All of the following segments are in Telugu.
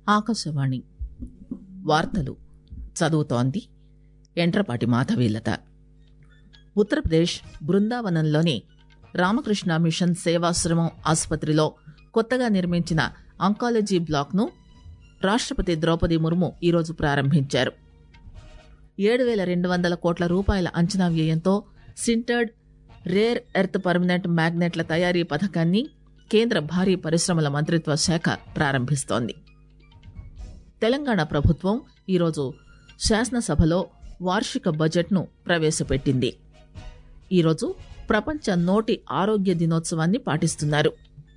ఆకాశవాణి వార్తలు చదువుతోంది ఎంట్రపాటి మాధవీలత ఉత్తరప్రదేశ్ బృందావనంలోని రామకృష్ణ మిషన్ సేవాశ్రమం ఆసుపత్రిలో కొత్తగా నిర్మించిన అంకాలజీ బ్లాక్ను రాష్టపతి ద్రౌపది ముర్ము ఈరోజు ప్రారంభించారు ఏడు వేల రెండు వందల కోట్ల రూపాయల అంచనా వ్యయంతో సింటర్డ్ రేర్ ఎర్త్ పర్మనెంట్ మ్యాగ్నెట్ల తయారీ పథకాన్ని కేంద్ర భారీ పరిశ్రమల మంత్రిత్వ శాఖ ప్రారంభిస్తోంది తెలంగాణ ప్రభుత్వం ఈరోజు శాసనసభలో వార్షిక బడ్జెట్ను ప్రవేశపెట్టింది ఈరోజు ప్రపంచ నోటి ఆరోగ్య దినోత్సవాన్ని పాటిస్తున్నారు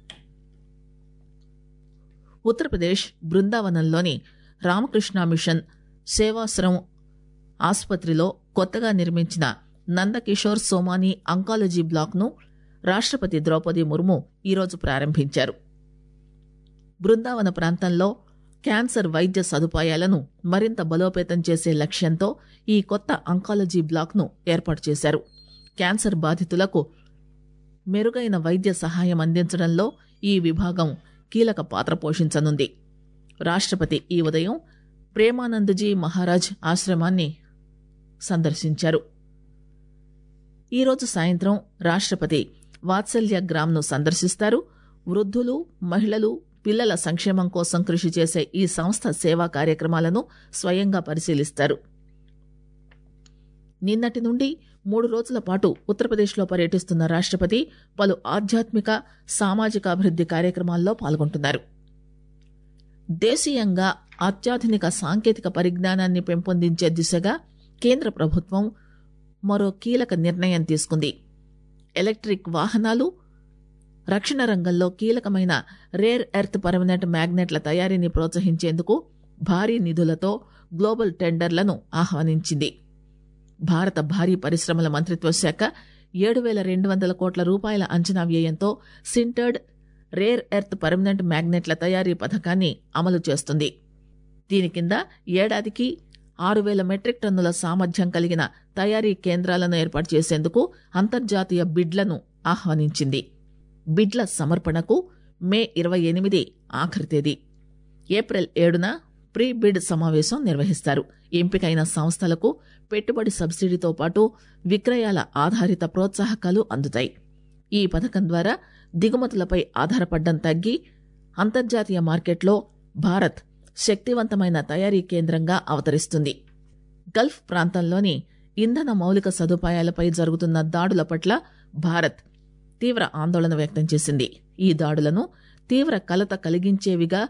ఉత్తరప్రదేశ్ బృందావనంలోని రామకృష్ణ మిషన్ సేవాశ్రమం ఆసుపత్రిలో కొత్తగా నిర్మించిన నందకిషోర్ సోమాని అంకాలజీ బ్లాక్ను రాష్టపతి ద్రౌపది ముర్ము ఈరోజు ప్రారంభించారు బృందావన ప్రాంతంలో క్యాన్సర్ వైద్య సదుపాయాలను మరింత బలోపేతం చేసే లక్ష్యంతో ఈ కొత్త అంకాలజీ బ్లాక్ను ఏర్పాటు చేశారు క్యాన్సర్ బాధితులకు మెరుగైన వైద్య సహాయం అందించడంలో ఈ విభాగం కీలక పాత్ర పోషించనుంది రాష్టపతి ఈ ఉదయం ప్రేమానందజీ మహారాజ్ ఆశ్రమాన్ని సందర్శించారు ఈరోజు సాయంత్రం రాష్టపతి వాత్సల్య గ్రామ్ను సందర్శిస్తారు వృద్ధులు మహిళలు పిల్లల సంక్షేమం కోసం కృషి చేసే ఈ సంస్థ సేవా కార్యక్రమాలను స్వయంగా పరిశీలిస్తారు నిన్నటి నుండి మూడు రోజుల పాటు ఉత్తరప్రదేశ్లో పర్యటిస్తున్న రాష్టపతి పలు ఆధ్యాత్మిక సామాజిక అభివృద్ది కార్యక్రమాల్లో పాల్గొంటున్నారు దేశీయంగా అత్యాధునిక సాంకేతిక పరిజ్ఞానాన్ని పెంపొందించే దిశగా కేంద్ర ప్రభుత్వం మరో కీలక నిర్ణయం తీసుకుంది ఎలక్ట్రిక్ వాహనాలు రక్షణ రంగంలో కీలకమైన రేర్ ఎర్త్ పర్మనెంట్ మ్యాగ్నెట్ల తయారీని ప్రోత్సహించేందుకు భారీ నిధులతో గ్లోబల్ టెండర్లను ఆహ్వానించింది భారత భారీ పరిశ్రమల మంత్రిత్వ శాఖ ఏడు వేల రెండు వందల కోట్ల రూపాయల అంచనా వ్యయంతో సింటర్డ్ రేర్ ఎర్త్ పర్మనెంట్ మ్యాగ్నెట్ల తయారీ పథకాన్ని అమలు చేస్తుంది దీని కింద ఏడాదికి ఆరు వేల మెట్రిక్ టన్నుల సామర్థ్యం కలిగిన తయారీ కేంద్రాలను ఏర్పాటు చేసేందుకు అంతర్జాతీయ బిడ్లను ఆహ్వానించింది బిడ్ల సమర్పణకు మే ఇరవై ఎనిమిది ఆఖరి తేదీ ఏప్రిల్ ఏడున ప్రీ బిడ్ సమావేశం నిర్వహిస్తారు ఎంపికైన సంస్థలకు పెట్టుబడి సబ్సిడీతో పాటు విక్రయాల ఆధారిత ప్రోత్సాహకాలు అందుతాయి ఈ పథకం ద్వారా దిగుమతులపై ఆధారపడ్డం తగ్గి అంతర్జాతీయ మార్కెట్లో భారత్ శక్తివంతమైన తయారీ కేంద్రంగా అవతరిస్తుంది గల్ఫ్ ప్రాంతంలోని ఇంధన మౌలిక సదుపాయాలపై జరుగుతున్న దాడుల పట్ల భారత్ తీవ్ర ఆందోళన వ్యక్తం చేసింది ఈ దాడులను తీవ్ర కలత కలిగించేవిగా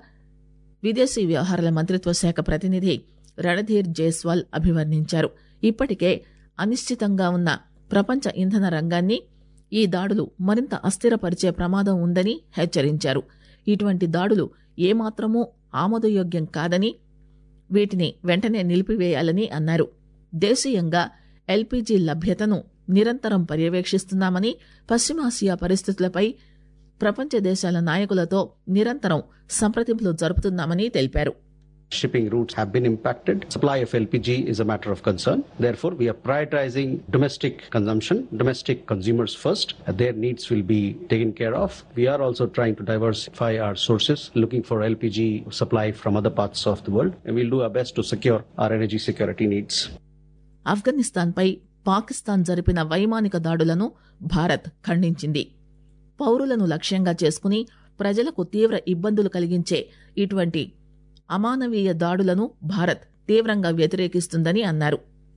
విదేశీ వ్యవహారాల మంత్రిత్వ శాఖ ప్రతినిధి రణధీర్ జైస్వాల్ అభివర్ణించారు ఇప్పటికే అనిశ్చితంగా ఉన్న ప్రపంచ ఇంధన రంగాన్ని ఈ దాడులు మరింత అస్థిరపరిచే ప్రమాదం ఉందని హెచ్చరించారు ఇటువంటి దాడులు ఏమాత్రమూ ఆమోదయోగ్యం కాదని వీటిని వెంటనే నిలిపివేయాలని అన్నారు దేశీయంగా ఎల్పీజీ లభ్యతను నిరంతరం పర్యవేక్షిస్తున్నామని పశ్చిమాసియా పరిస్థితులపై ప్రపంచ దేశాల నాయకులతో నిరంతరం సంప్రదింపులు జరుపుతున్నామని తెలిపారు Shipping routes have been impacted. Supply of LPG is a matter of concern. Therefore, we are prioritizing domestic consumption, domestic consumers first. Their needs will be taken care of. We are also trying to diversify our sources, looking for LPG supply from other parts of the world. And we'll do our best to secure our energy security needs. ఆఫ్ఘనిస్తాన్పై Pakistan జరిపిన వైమానిక దాడులను భారత్ ఖండించింది పౌరులను లక్ష్యంగా చేసుకుని ప్రజలకు తీవ్ర ఇబ్బందులు కలిగించే ఇటువంటి అమానవీయ దాడులను భారత్ తీవ్రంగా వ్యతిరేకిస్తుందని అన్నారు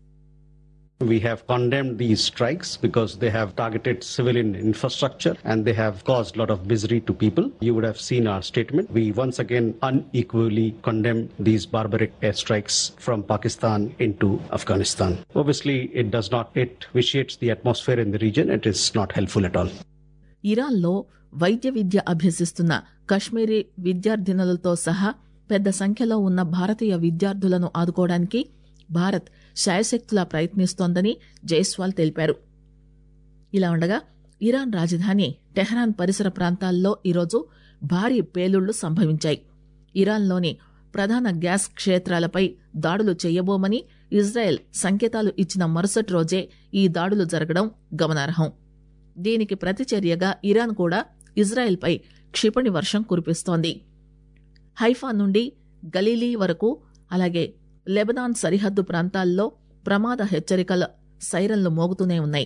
We have condemned these strikes because they have targeted civilian infrastructure and they have caused a lot of misery to people. You would have seen our statement. We once again unequally condemn these barbaric airstrikes from Pakistan into Afghanistan. Obviously, it does not, it vitiates the atmosphere in the region. It is not helpful at all. ఇరాన్లో వైద్య విద్య అభ్యసిస్తున్న కశ్మీరీ విద్యార్థినులతో సహా పెద్ద సంఖ్యలో ఉన్న భారతీయ విద్యార్థులను ఆదుకోవడానికి భారత్ శాయశక్తులా ప్రయత్నిస్తోందని జైస్వాల్ తెలిపారు ఇలా ఉండగా ఇరాన్ రాజధాని టెహరాన్ పరిసర ప్రాంతాల్లో ఈరోజు భారీ పేలుళ్లు సంభవించాయి ఇరాన్లోని ప్రధాన గ్యాస్ క్షేత్రాలపై దాడులు చేయబోమని ఇజ్రాయెల్ సంకేతాలు ఇచ్చిన మరుసటి రోజే ఈ దాడులు జరగడం గమనార్హం దీనికి ప్రతిచర్యగా ఇరాన్ కూడా ఇజ్రాయెల్పై క్షిపణి వర్షం కురిపిస్తోంది హైఫా నుండి గలీలీ వరకు అలాగే లెబనాన్ సరిహద్దు ప్రాంతాల్లో ప్రమాద హెచ్చరికల సైరన్లు మోగుతూనే ఉన్నాయి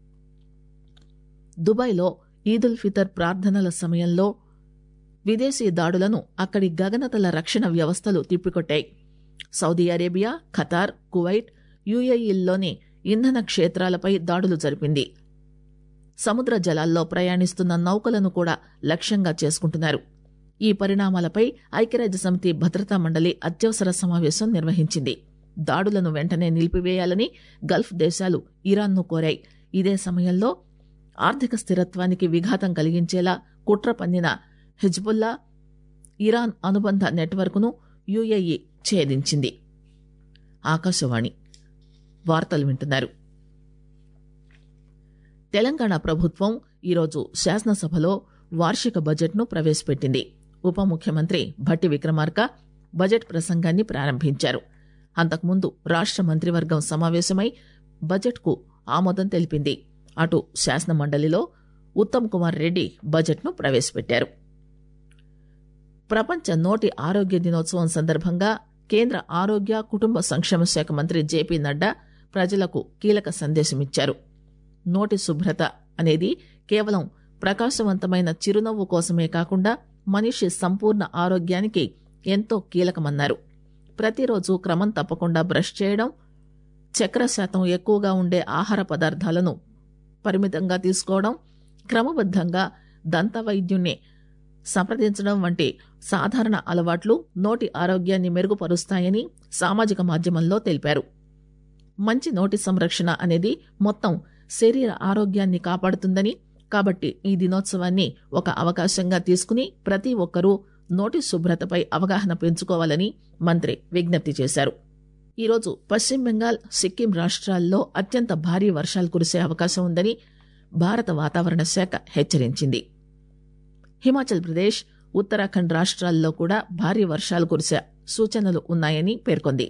దుబాయ్లో ఈదుల్ ఫితర్ ప్రార్థనల సమయంలో విదేశీ దాడులను అక్కడి గగనతల రక్షణ వ్యవస్థలు తిప్పికొట్టాయి సౌదీ అరేబియా ఖతార్ కువైట్ యుఏఈల్లోని ఇంధన క్షేత్రాలపై దాడులు జరిపింది సముద్ర జలాల్లో ప్రయాణిస్తున్న నౌకలను కూడా లక్ష్యంగా చేసుకుంటున్నారు ఈ పరిణామాలపై ఐక్యరాజ్య సమితి భద్రతా మండలి అత్యవసర సమావేశం నిర్వహించింది దాడులను వెంటనే నిలిపివేయాలని గల్ఫ్ దేశాలు ఇరాన్ను కోరాయి ఇదే సమయంలో ఆర్థిక స్థిరత్వానికి విఘాతం కలిగించేలా కుట్ర పన్నిన హిజ్బుల్లా ఇరాన్ అనుబంధ నెట్వర్క్ను యుఏఈ ఛేదించింది ఆకాశవాణి వార్తలు వింటున్నారు తెలంగాణ ప్రభుత్వం ఈరోజు శాసనసభలో వార్షిక బడ్జెట్ను ప్రవేశపెట్టింది ఉప ముఖ్యమంత్రి భట్టి విక్రమార్క బడ్జెట్ ప్రసంగాన్ని ప్రారంభించారు అంతకుముందు రాష్ట మంత్రివర్గం సమావేశమై బడ్జెట్కు ఆమోదం తెలిపింది అటు శాసన మండలిలో ఉత్తమ్ కుమార్ రెడ్డి బడ్జెట్ను ప్రవేశపెట్టారు ప్రపంచ నోటి ఆరోగ్య దినోత్సవం సందర్భంగా కేంద్ర ఆరోగ్య కుటుంబ సంక్షేమ శాఖ మంత్రి జేపీ నడ్డా ప్రజలకు కీలక సందేశమిచ్చారు నోటి శుభ్రత అనేది కేవలం ప్రకాశవంతమైన చిరునవ్వు కోసమే కాకుండా మనిషి సంపూర్ణ ఆరోగ్యానికి ఎంతో కీలకమన్నారు ప్రతిరోజు క్రమం తప్పకుండా బ్రష్ చేయడం చక్కెర శాతం ఎక్కువగా ఉండే ఆహార పదార్థాలను పరిమితంగా తీసుకోవడం క్రమబద్ధంగా దంత వైద్యుణ్ణి సంప్రదించడం వంటి సాధారణ అలవాట్లు నోటి ఆరోగ్యాన్ని మెరుగుపరుస్తాయని సామాజిక మాధ్యమంలో తెలిపారు మంచి నోటి సంరక్షణ అనేది మొత్తం శరీర ఆరోగ్యాన్ని కాపాడుతుందని కాబట్టి ఈ దినోత్సవాన్ని ఒక అవకాశంగా తీసుకుని ప్రతి ఒక్కరూ నోటి శుభ్రతపై అవగాహన పెంచుకోవాలని మంత్రి విజ్ఞప్తి చేశారు ఈరోజు పశ్చిమ బెంగాల్ సిక్కిం రాష్ట్రాల్లో అత్యంత భారీ వర్షాలు కురిసే అవకాశం ఉందని భారత వాతావరణ శాఖ హెచ్చరించింది హిమాచల్ ప్రదేశ్ ఉత్తరాఖండ్ రాష్ట్రాల్లో కూడా భారీ వర్షాలు కురిసే సూచనలు ఉన్నాయని పేర్కొంది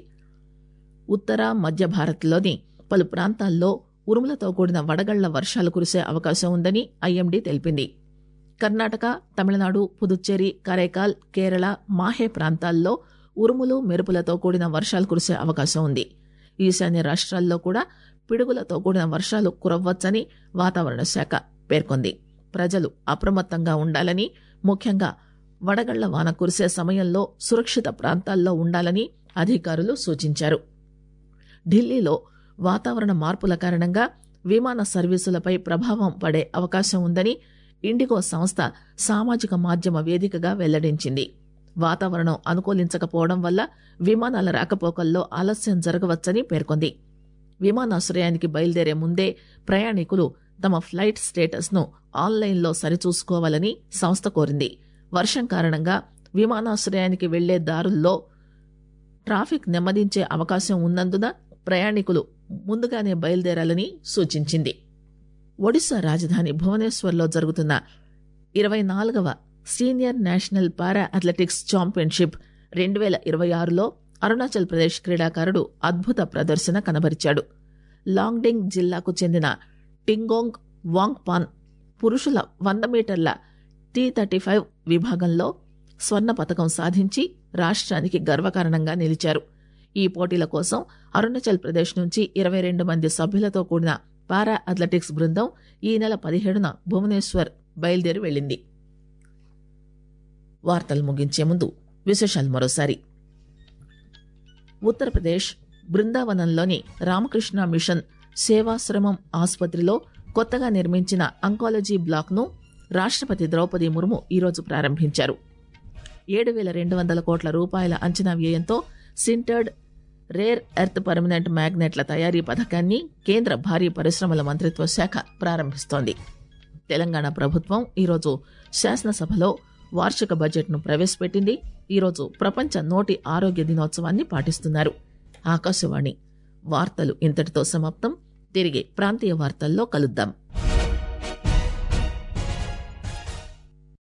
ఉత్తర మధ్య భారత్లోని పలు ప్రాంతాల్లో ఉరుములతో కూడిన వడగళ్ల వర్షాలు కురిసే అవకాశం ఉందని ఐఎండీ తెలిపింది కర్ణాటక తమిళనాడు పుదుచ్చేరి కరైకాల్ కేరళ మాహే ప్రాంతాల్లో ఉరుములు మెరుపులతో కూడిన వర్షాలు కురిసే అవకాశం ఉంది ఈశాన్య రాష్ట్రాల్లో కూడా పిడుగులతో కూడిన వర్షాలు కురవ్వచ్చని వాతావరణ శాఖ పేర్కొంది ప్రజలు అప్రమత్తంగా ఉండాలని ముఖ్యంగా వడగళ్ల వాన కురిసే సమయంలో సురక్షిత ప్రాంతాల్లో ఉండాలని అధికారులు సూచించారు ఢిల్లీలో వాతావరణ మార్పుల కారణంగా విమాన సర్వీసులపై ప్రభావం పడే అవకాశం ఉందని ఇండిగో సంస్థ సామాజిక మాధ్యమ వేదికగా వెల్లడించింది వాతావరణం అనుకూలించకపోవడం వల్ల విమానాల రాకపోకల్లో ఆలస్యం జరగవచ్చని పేర్కొంది విమానాశ్రయానికి బయలుదేరే ముందే ప్రయాణికులు తమ ఫ్లైట్ స్టేటస్ ను ఆన్లైన్లో సరిచూసుకోవాలని సంస్థ కోరింది వర్షం కారణంగా విమానాశ్రయానికి వెళ్లే దారుల్లో ట్రాఫిక్ నెమ్మదించే అవకాశం ఉన్నందున ప్రయాణికులు ముందుగానే బయలుదేరాలని సూచించింది ఒడిశా రాజధాని భువనేశ్వర్లో జరుగుతున్న ఇరవై నాలుగవ senior national para athletics championship రెండు వేల ఇరవై ఆరులో అరుణాచల్ ప్రదేశ్ క్రీడాకారుడు అద్భుత ప్రదర్శన కనబరిచాడు లాంగ్డింగ్ జిల్లాకు చెందిన టింగోంగ్ వాంగ్ పాన్ పురుషుల వంద మీటర్ల టీ థర్టీ ఫైవ్ విభాగంలో స్వర్ణ పతకం సాధించి రాష్ట్రానికి గర్వకారణంగా నిలిచారు ఈ పోటీల కోసం అరుణాచల్ ప్రదేశ్ నుంచి ఇరవై రెండు మంది సభ్యులతో కూడిన పారా అథ్లెటిక్స్ బృందం ఈ నెల పదిహేడున భువనేశ్వర్ బయలుదేరి వెళ్లింది వార్తలు ముగించే ముందు విశేషాలు మరోసారి ఉత్తరప్రదేశ్ బృందావనంలోని రామకృష్ణ మిషన్ సేవాశ్రమం ఆసుపత్రిలో కొత్తగా నిర్మించిన అంకాలజీ బ్లాక్ ను రాష్ట్రపతి ద్రౌపది ముర్ము ఈరోజు ప్రారంభించారు ఏడు వేల రెండు వందల కోట్ల రూపాయల అంచనా వ్యయంతో సింటర్డ్ రేర్ ఎర్త్ పర్మనెంట్ మ్యాగ్నెట్ల తయారీ పథకాన్ని కేంద్ర భారీ పరిశ్రమల మంత్రిత్వ శాఖ ప్రారంభిస్తోంది తెలంగాణ ప్రభుత్వం ఈరోజు శాసనసభలో వార్షిక బడ్జెట్ను ప్రవేశపెట్టింది ఈరోజు ప్రపంచ నోటి ఆరోగ్య దినోత్సవాన్ని పాటిస్తున్నారు ఆకాశవాణి వార్తలు ఇంతటితో సమాప్తం తిరిగి ప్రాంతీయ వార్తల్లో కలుద్దాం